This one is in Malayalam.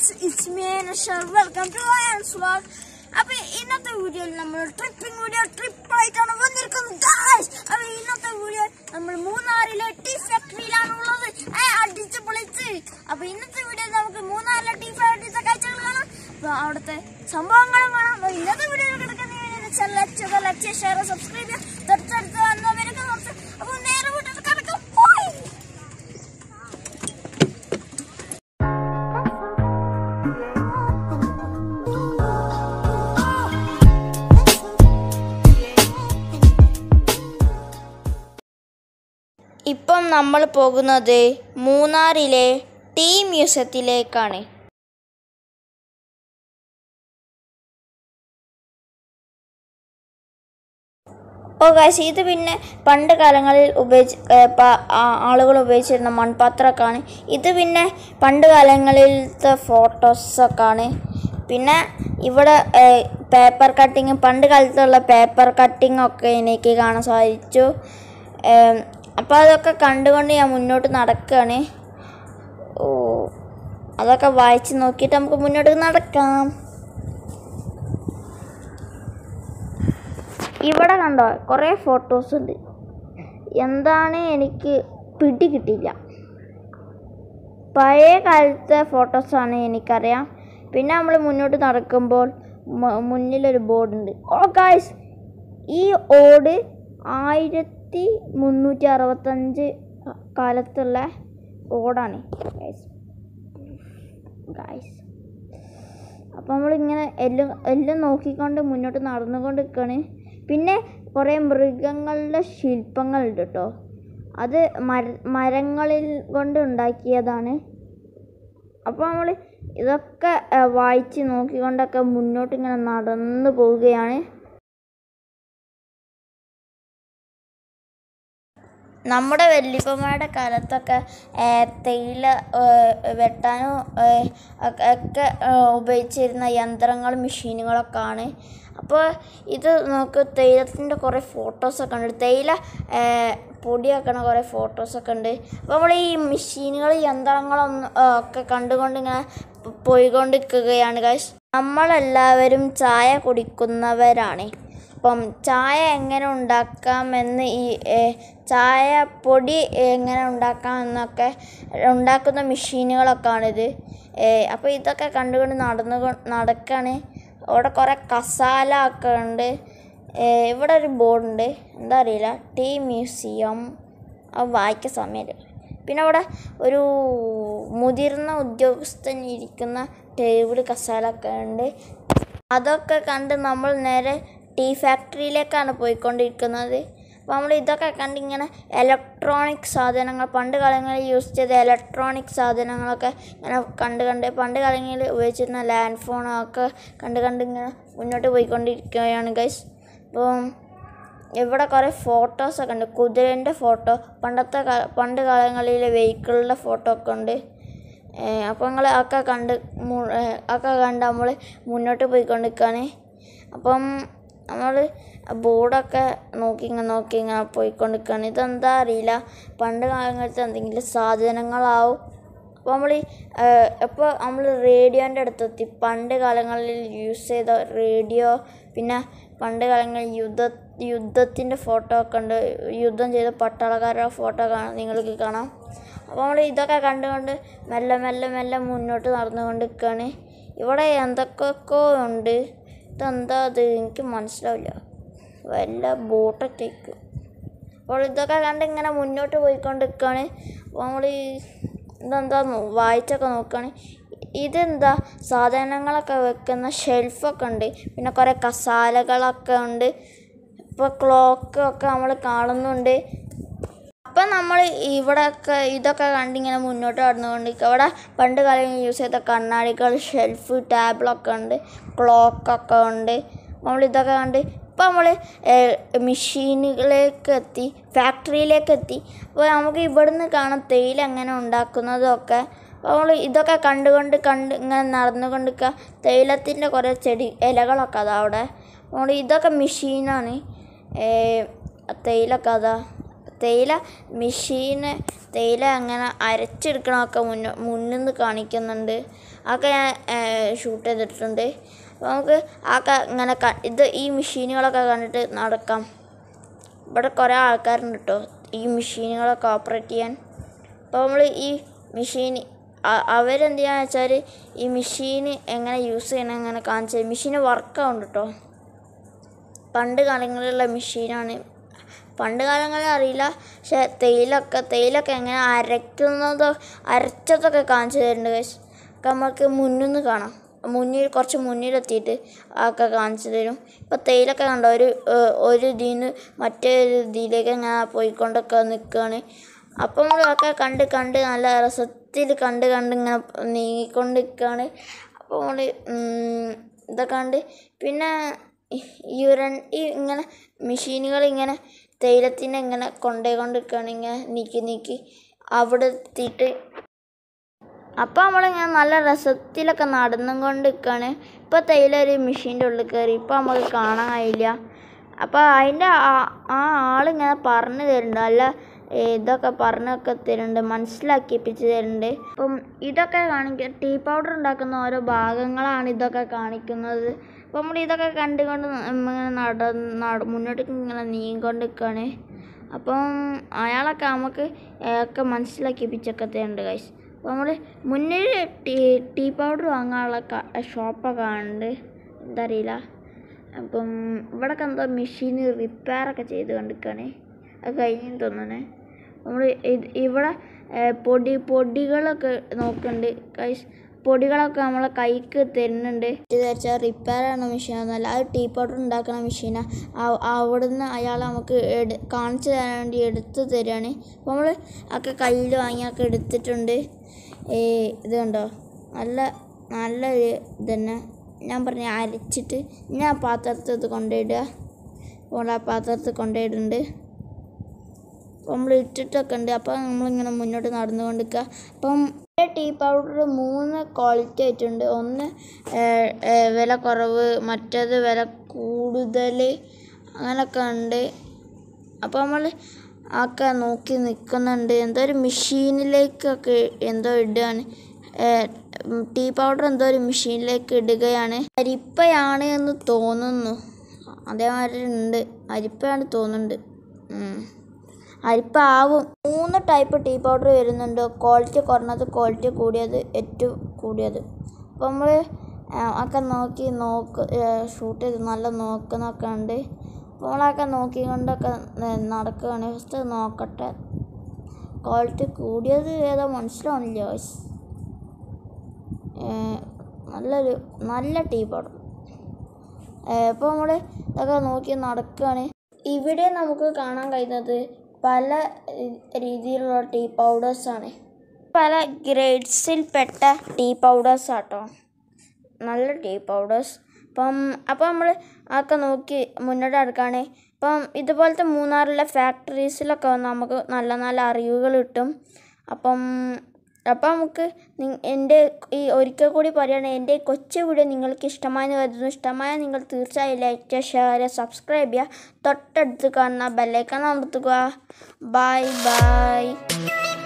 Guys it's me Nashar welcome to Ayan's vlog അപ്പൊ ഇന്നത്തെ വീഡിയോയിൽ നമ്മൾ ട്രിപ്പിംഗ് വീഡിയോ ട്രിപ്പ് ആയിട്ടാണ് വന്നിരിക്കുന്നത് ഗൈസ് അപ്പൊ ഇന്നത്തെ വീഡിയോ നമ്മൾ മൂന്നാറിലെ ടീ ഫാക്ടറിയിലാണ് ഉള്ളത് ഏ, അടിച്ച് പൊളിച്ച് അപ്പൊ ഇന്നത്തെ വീഡിയോ നമുക്ക് മൂന്നാറിലെ ടീ ഫാക്ടറിത്തെ കാഴ്ചകൾ കാണാം അപ്പൊ അവിടുത്തെ സംഭവങ്ങളും കാണാം അപ്പൊ ഇന്നത്തെ വീഡിയോ കിടക്കുന്ന ലക്ഷ ലക്ഷ ഷെയർ സബ്സ്ക്രൈബ് ചെയ്യാം തൊട്ടടുത്ത് വന്നവരൊക്കെ നോക്കാം അപ്പൊ നേരെ വീട്ടിൽ കിടക്കാം പോയി ഇപ്പം നമ്മൾ പോകുന്നത് മൂന്നാറിലെ ടീ മ്യൂസിയത്തിലേക്കാണ് ഓ ഗൈസ് ഇത് പിന്നെ പണ്ട് കാലങ്ങളിൽ ഉപയോഗിച്ച് ഏ, പ- ആ- ആളുകൾ ഉപയോഗിച്ചിരുന്ന മൺപാത്രമൊക്കെയാണ് ഇത് പിന്നെ പണ്ട് കാലങ്ങളിലത്തെ ഫോട്ടോസൊക്കെയാണ് പിന്നെ ഇവിടെ പേപ്പർ കട്ടിങ് പണ്ട് കാലത്തുള്ള പേപ്പർ കട്ടിങ് ഒക്കെ എനിക്ക് കാണാൻ സാധിച്ചു അപ്പോൾ അതൊക്കെ കണ്ടുകൊണ്ട് ഞാൻ മുന്നോട്ട് നടക്കുകയാണ് ഓ അതൊക്കെ വായിച്ച് നോക്കിയിട്ട് നമുക്ക് മുന്നോട്ട് നടക്കാം ഇവിടെ കണ്ടോ കുറേ ഫോട്ടോസ് ഉണ്ട് എന്താണ് എനിക്ക് പിടി കിട്ടിയില്ല പഴയ കാലത്തെ ഫോട്ടോസാണ് എനിക്കറിയാം പിന്നെ നമ്മൾ മുന്നോട്ട് നടക്കുമ്പോൾ മ- മുന്നിലൊരു ബോർഡുണ്ട് ഓ ഗായ്സ് ഈ ഓട് ആയിരത്തി മുന്നൂറ്റി അറുപത്തഞ്ച് കാലത്തുള്ള ഓടാണ് ഗായ്സ് ഗായ്സ് അപ്പോൾ നമ്മളിങ്ങനെ എല്ലാം എല്ലാം നോക്കിക്കൊണ്ട് മുന്നോട്ട് നടന്നുകൊണ്ട് നിൽക്കുകയാണ് പിന്നെ കുറേ മൃഗങ്ങളുടെ ശില്പങ്ങളുണ്ട് കേട്ടോ അത് മര മരങ്ങളിൽ കൊണ്ട് ഉണ്ടാക്കിയതാണ് അപ്പോൾ നമ്മൾ ഇതൊക്കെ ആ, വായിച്ച് നോക്കിക്കൊണ്ടൊക്കെ മുന്നോട്ട് ഇങ്ങനെ നടന്നു പോവുകയാണ് നമ്മുടെ വല്യപ്പന്മാരുടെ കാലത്തൊക്കെ ഏ, തേയില ഏ, വെട്ടാനും ഏ, ഒക്കെ ഒക്കെ ഏ, ഉപയോഗിച്ചിരുന്ന യന്ത്രങ്ങളും മെഷീനുകളൊക്കെ ആണ് അപ്പോൾ ഇത് നമുക്ക് തേയിലത്തിൻ്റെ കുറേ ഫോട്ടോസൊക്കെ ഉണ്ട് തേയില ഏ, പൊടിയാക്കണ കുറേ ഫോട്ടോസൊക്കെ ഉണ്ട് അപ്പോൾ നമ്മൾ ഈ മെഷീനുകൾ യന്ത്രങ്ങളൊന്നും ഏ, ഒക്കെ കണ്ടുകൊണ്ട് ഇങ്ങനെ പോ- പോയിക്കൊണ്ടിരിക്കുകയാണ് കാശ് നമ്മളെല്ലാവരും ചായ കുടിക്കുന്നവരാണ് അപ്പം ചായ എങ്ങനെ ഉണ്ടാക്കാമെന്ന് ഈ ഏ, ചായ പൊടി എങ്ങനെ ഉണ്ടാക്കാമെന്നൊക്കെ ഉണ്ടാക്കുന്ന മെഷീനുകളൊക്കെ ആണിത് അപ്പോൾ ഇതൊക്കെ കണ്ടുകൊണ്ട് നടന്നു നടക്കുകയാണ് അവിടെ കുറേ കസാല ഒക്കെ ഉണ്ട് ഏ, ഇവിടെ ഒരു ബോർഡുണ്ട് എന്താ അറിയില്ല ടീ മ്യൂസിയം അത് വായിക്കാൻ സമയമില്ല പിന്നെ അവിടെ ഒരു മുതിർന്ന ഉദ്യോഗസ്ഥൻ ഇരിക്കുന്ന ടേബിൾ കസാല ഒക്കെ ഉണ്ട് അതൊക്കെ കണ്ട് നമ്മൾ നേരെ ടീ ഫാക്ടറിയിലേക്കാണ് പോയിക്കൊണ്ടിരിക്കുന്നത് അപ്പോൾ നമ്മൾ ഇതൊക്കെ കണ്ട് ഇങ്ങനെ ഇലക്ട്രോണിക് സാധനങ്ങൾ പണ്ട് കാലങ്ങളിൽ യൂസ് ചെയ്ത ഇലക്ട്രോണിക് സാധനങ്ങളൊക്കെ ഇങ്ങനെ കണ്ട് കണ്ട് പണ്ട് കാലങ്ങളിൽ ഉപയോഗിച്ചിരുന്ന ലാൻഡ് ഫോണൊക്കെ കണ്ട് കണ്ട് ഇങ്ങനെ മുന്നോട്ട് പോയിക്കൊണ്ടിരിക്കുകയാണ് ഗൈസ് അപ്പം ഇവിടെ കുറേ ഫോട്ടോസൊക്കെ ഉണ്ട് കുതിരേൻ്റെ ഫോട്ടോ പണ്ടത്തെ കാ- പണ്ട് കാലങ്ങളിലെ വെഹിക്കിളിൻ്റെ ഫോട്ടോ ഒക്കെ ഉണ്ട് അപ്പോൾ നിങ്ങൾ ഒക്കെ കണ്ട് മു- ഏ, ഒക്കെ കണ്ട് നമ്മൾ മുന്നോട്ട് പോയിക്കൊണ്ടിരിക്കുകയാണ് അപ്പം നമ്മൾ ബോർഡൊക്കെ നോക്കി ഇങ്ങനെ നോക്കി ഇങ്ങനെ പോയിക്കൊണ്ടിരിക്കുകയാണ് ഇതെന്താ അറിയില്ല പണ്ട് കാലങ്ങളിലത്തെ എന്തെങ്കിലും സാധനങ്ങളാവും അപ്പോൾ നമ്മൾ ഇപ്പോൾ നമ്മൾ റേഡിയോൻ്റെ അടുത്തെത്തി പണ്ട് കാലങ്ങളിൽ യൂസ് ചെയ്ത റേഡിയോ പിന്നെ പണ്ട് കാലങ്ങളിൽ യുദ്ധ യുദ്ധത്തിൻ്റെ ഫോട്ടോ ഒക്കെ ഉണ്ട് യുദ്ധം ചെയ്ത പട്ടാളക്കാരുടെ ഫോട്ടോ കാണാം നിങ്ങൾക്ക് കാണാം അപ്പോൾ നമ്മൾ ഇതൊക്കെ കണ്ടുകൊണ്ട് മെല്ലെ മെല്ലെ മെല്ലെ മുന്നോട്ട് നടന്നുകൊണ്ട് നിൽക്കുകയാണ് ഇവിടെ എന്തൊക്കെയൊക്കെ ഉണ്ട് ഇതെന്താ അത് എനിക്ക് മനസ്സിലാവില്ല വല്ല ബോട്ടൊറ്റേക്ക് അപ്പോൾ ഇതൊക്കെ കണ്ട് ഇങ്ങനെ മുന്നോട്ട് പോയിക്കൊണ്ട് നിൽക്കുകയാണ് അപ്പോൾ നമ്മൾ ഇതെന്താ നോ- വായിച്ചൊക്കെ നോക്കുകയാണ് ഇതെന്താ സാധനങ്ങളൊക്കെ വെക്കുന്ന ഷെൽഫൊക്കെ ഉണ്ട് പിന്നെ കുറേ കസാലകളൊക്കെ ഉണ്ട് ഇപ്പോൾ ക്ലോക്ക് ഒക്കെ നമ്മൾ കാണുന്നുണ്ട് അപ്പം നമ്മൾ ഇവിടെയൊക്കെ ഇതൊക്കെ കണ്ടിങ്ങനെ മുന്നോട്ട് നടന്നുകൊണ്ടിരിക്കുക ഇവിടെ പണ്ട് കാലങ്ങളിൽ യൂസ് ചെയ്ത കണ്ണാടികൾ ഷെൽഫ് ടേബിളൊക്കെ ഉണ്ട് ക്ലോക്കൊക്കെ ഉണ്ട് നമ്മൾ ഇതൊക്കെ കണ്ട് ഇപ്പം നമ്മൾ മെഷീനുകളിലേക്ക് എത്തി ഫാക്ടറിയിലേക്ക് എത്തി അപ്പോൾ നമുക്ക് ഇവിടുന്ന് കാണാം തേയില എങ്ങനെ ഉണ്ടാക്കുന്നതൊക്കെ അപ്പോൾ നമ്മൾ ഇതൊക്കെ കണ്ടുകൊണ്ട് കണ്ട് ഇങ്ങനെ നടന്നുകൊണ്ടിരിക്കുക തേയിലത്തിൻ്റെ കുറേ ചെടി ഇലകളൊക്കെ അതാ അവിടെ നമ്മൾ ഇതൊക്കെ മെഷീനാണ് തേയിലൊക്കെ അതാ തേയില മെഷീന് തേയില അങ്ങനെ അരച്ചെടുക്കണമൊക്കെ മുന്ന മുന്നിൽ നിന്ന് കാണിക്കുന്നുണ്ട് അതൊക്കെ ഞാൻ ഷൂട്ട് ചെയ്തിട്ടുണ്ട് അപ്പോൾ നമുക്ക് ആക്കെ ഇങ്ങനെ ക- ഇത് ഈ മെഷീനുകളൊക്കെ കണ്ടിട്ട് നടക്കാം ഇവിടെ കുറേ ആൾക്കാരുണ്ട് കേട്ടോ ഈ മെഷീനുകളൊക്കെ ഓപ്പറേറ്റ് ചെയ്യാൻ അപ്പോൾ നമ്മൾ ഈ മെഷീൻ അവരെന്ത് ചെയ്യാന്ന് വെച്ചാൽ ഈ മെഷീൻ എങ്ങനെ യൂസ് ചെയ്യണം എങ്ങനെ കാണിച്ചത് മെഷീൻ വർക്കാവുണ്ട് കേട്ടോ പണ്ട് കാലങ്ങളിലുള്ള മെഷീനാണ് പണ്ട് കാലങ്ങളിൽ അറിയില്ല പക്ഷെ തേയിലൊക്കെ തേയിലൊക്കെ എങ്ങനെ അരയ്ക്കുന്നതോ അരച്ചതൊക്കെ കാണിച്ചു തരുന്നുണ്ട് guys. ഒക്കെ നമുക്ക് മുന്നിൽ നിന്ന് കാണാം മുന്നിൽ കുറച്ച് മുന്നിലെത്തിയിട്ട് ഒക്കെ കാണിച്ചു തരും ഇപ്പോൾ തേയിലൊക്കെ കണ്ടോ ഒരു ഏഹ്, ഒരു ഇതിൽ നിന്ന് മറ്റേ ഒരു ഇതിലേക്ക് ഇങ്ങനെ പോയിക്കൊണ്ടൊക്കെ നിൽക്കുകയാണ് അപ്പം നമ്മളൊക്കെ കണ്ട് കണ്ട് നല്ല രസത്തിൽ കണ്ട് കണ്ട് ഇങ്ങനെ നീങ്ങിക്കൊണ്ട് നിൽക്കുകയാണ് അപ്പോൾ നമ്മൾ ഇതൊക്കെ കണ്ട് പിന്നെ ഈ ഒരു ഈ ഇങ്ങനെ മെഷീനുകൾ ഇങ്ങനെ തേയിലത്തിനെ ഇങ്ങനെ കൊണ്ടുപോയി കൊണ്ടിരിക്കുകയാണ് ഇങ്ങനെ നീക്കി നീക്കി അവിടെ എത്തിയിട്ട് അപ്പോൾ നമ്മളിങ്ങനെ നല്ല രസത്തിലൊക്കെ നടന്നും കൊണ്ട് നിൽക്കുകയാണ് ഇപ്പോൾ തേയില ഒരു മെഷീൻ്റെ ഉള്ളിൽ കയറി ഇപ്പോൾ നമുക്ക് കാണാൻ കഴിയില്ല അപ്പോൾ അതിൻ്റെ ആ- ആ ആളിങ്ങനെ പറഞ്ഞു തരുന്നുണ്ട് അല്ല ഇതൊക്കെ പറഞ്ഞൊക്കെ തരുന്നുണ്ട് മനസ്സിലാക്കിപ്പിച്ച് തരുന്നുണ്ട് അപ്പം ഇതൊക്കെ കാണിക്കുക ടീ പൗഡർ ഉണ്ടാക്കുന്ന ഓരോ ഭാഗങ്ങളാണ് ഇതൊക്കെ കാണിക്കുന്നത് അപ്പോൾ നമ്മൾ ഇതൊക്കെ കണ്ടുകൊണ്ട് ഇങ്ങനെ നട നട മുന്നോട്ടേക്ക് ഇങ്ങനെ നീങ്ങിക്കൊണ്ട് നിൽക്കുകയാണ് അപ്പം അയാളൊക്കെ നമുക്ക് ഒക്കെ മനസ്സിലാക്കിപ്പിച്ചൊക്കെ തരുന്നുണ്ട് ഗൈസ് അപ്പോൾ നമ്മൾ മുന്നിൽ ടീ ടീ പൗഡർ വാങ്ങാനുള്ള ഷോപ്പൊക്കെ കാണുന്നുണ്ട് എന്താ അറിയില്ല അപ്പം ഇവിടെയൊക്കെ എന്തോ മെഷീൻ റിപ്പയറൊക്കെ ചെയ്ത് കണ്ടിരിക്കുകയാണ് അത് കഴിഞ്ഞു തോന്നണേ നമ്മൾ ഇവിടെ ഏഹ്, പൊടി പൊടികളൊക്കെ നോക്കുന്നുണ്ട് കൈസ് പൊടികളൊക്കെ നമ്മളെ കൈക്ക് തരുന്നുണ്ട് ഇത് വെച്ചാൽ റിപ്പയർ ചെയ്യുന്ന മെഷീനൊന്നുമല്ല അത് ടീ പൗഡർ ഉണ്ടാക്കുന്ന മെഷീനാണ് അവിടുന്ന് അയാൾ നമുക്ക് എടു കാണിച്ചു തരാൻ വേണ്ടി എടുത്ത് തരികയാണ് അപ്പോൾ നമ്മൾ ഒക്കെ കയ്യിൽ വാങ്ങിയൊക്കെ എടുത്തിട്ടുണ്ട് ഏ, ഇത് കണ്ടോ നല്ല നല്ലൊരു ഇത് തന്നെ ഞാൻ പറഞ്ഞ അരച്ചിട്ട് ഞാൻ ആ പാത്രത്തിൽ ഇത് കൊണ്ടുപോയിടുക അപ്പോൾ ആ പാത്രത്തിൽ കൊണ്ടുപോയിടുന്നുണ്ട് അപ്പോൾ നമ്മൾ ഇട്ടിട്ടൊക്കെ ഉണ്ട് അപ്പോൾ നമ്മളിങ്ങനെ മുന്നോട്ട് നടന്നുകൊണ്ടിരിക്കുക അപ്പം ടീ പൗഡർ മൂന്ന് ക്വാളിറ്റി ആയിട്ടുണ്ട് ഒന്ന് ഏഹ്, ഏഹ്, വില കുറവ് മറ്റേത് വില കൂടുതൽ അങ്ങനെയൊക്കെ ഉണ്ട് അപ്പോൾ നമ്മൾ ഒക്കെ നോക്കി നിൽക്കുന്നുണ്ട് എന്തോ ഒരു മെഷീനിലേക്കൊക്കെ എന്തോ ഇടുകയാണ് ഏഹ്, ഉം, ടീ പൗഡർ എന്തോ ഒരു മെഷീനിലേക്ക് ഇടുകയാണ് അരിപ്പയാണ് എന്ന് തോന്നുന്നു അതേമാതിരി ഉണ്ട് അരിപ്പയാണ് തോന്നുന്നുണ്ട് ഉം. അരിപ്പ ആവും മൂന്ന് ടൈപ്പ് ടീ പൗഡർ വരുന്നുണ്ട് ക്വാളിറ്റി കുറഞ്ഞത് ക്വാളിറ്റി കൂടിയത് ഏറ്റവും കൂടിയത് അപ്പോൾ നമ്മൾ ഒക്കെ നോക്കി നോക്ക് ഷൂട്ട് ചെയ്ത് നല്ല നോക്കുന്നൊക്കെ ഉണ്ട് അപ്പോൾ നമ്മളൊക്കെ നോക്കിക്കൊണ്ടൊക്കെ ന- നടക്കുകയാണ് ഫസ്റ്റ് നോക്കട്ടെ ക്വാളിറ്റി കൂടിയത് ഏതോ മനസ്സിലാവുന്നില്ല guys. ഏഹ് നല്ലൊരു നല്ല ടീ പൗഡർ അപ്പോൾ നമ്മൾ ഇതൊക്കെ നോക്കി നടക്കുകയാണ് ഇവിടെ നമുക്ക് കാണാൻ കഴിയുന്നത് പല ഏഹ്, രീതിയിലുള്ള ടീ പൗഡേഴ്സാണ് പല ഗ്രേഡ്സിൽപ്പെട്ട ടീ പൗഡേഴ്സ് ആട്ടോ നല്ല ടീ പൗഡേഴ്സ് അപ്പം അപ്പോൾ നമ്മൾ അതൊക്കെ നോക്കി മുന്നോട്ട് നടക്കുകയാണ് അപ്പം ഇതുപോലത്തെ മൂന്നാറിലെ ഫാക്ടറീസിലൊക്കെ വന്ന് നമുക്ക് നല്ല നല്ല അറിവുകൾ കിട്ടും അപ്പം അപ്പം നമുക്ക് നി- എൻ്റെ ഈ ഒരിക്കൽ കൂടി പറയുകയാണെങ്കിൽ എൻ്റെ ഈ കൊച്ചു വീഡിയോ നിങ്ങൾക്ക് ഇഷ്ടമായെന്ന് കരുതുന്നു ഇഷ്ടമായ നിങ്ങൾ തീർച്ചയായും ലൈക്ക് ചെയ്യുക ഷെയർ ചെയ്യുക സബ്സ്ക്രൈബ് ചെയ്യുക തൊട്ടടുത്ത് കാണുന്ന ബെല്ലൈക്കൺ അമർത്തുക ബൈ ബൈ